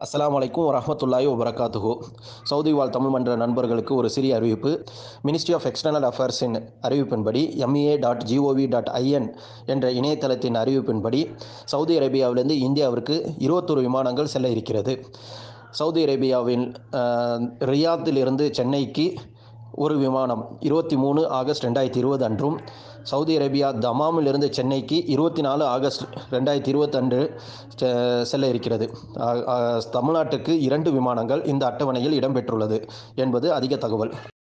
அஸ்ஸலாமு அலைக்கும் வரஹ்மத்துல்லாஹி வபரகாத்துஹு சவுதி வாழ் தமிழ் மன்ற நண்பர்களுக்கு ஒரு சிறிய அறிவிப்பு மினிஸ்ட்ரி ஆஃப் எக்ஸ்டர்னல் அஃபேர்ஸின் அறிவிப்பின்படி MEA dot G O V dot I N என்ற இணையதளத்தின் அறிவிப்பின்படி சவுதி அரேபியாவிலிருந்து இந்தியாவிற்கு இருபத்தொரு விமானங்கள் செல்ல இருக்கிறது சவுதி அரேபியாவின் அஹ், ரியாத்திலிருந்து சென்னைக்கு ஒரு விமானம் இருபத்தி மூணு ஆகஸ்ட் ரெண்டாயிரத்தி இருபது அன்றும் சவுதி அரேபியா தமாமிலிருந்து சென்னைக்கு இருபத்தி நாலு ஆகஸ்ட் ரெண்டாயிரத்தி இருபத்தன்று செல்ல இருக்கிறது ஆ- ஆ, தமிழ்நாட்டுக்கு இரண்டு விமானங்கள் இந்த அட்டவணையில் இடம்பெற்றுள்ளது என்பது அதிக தகவல்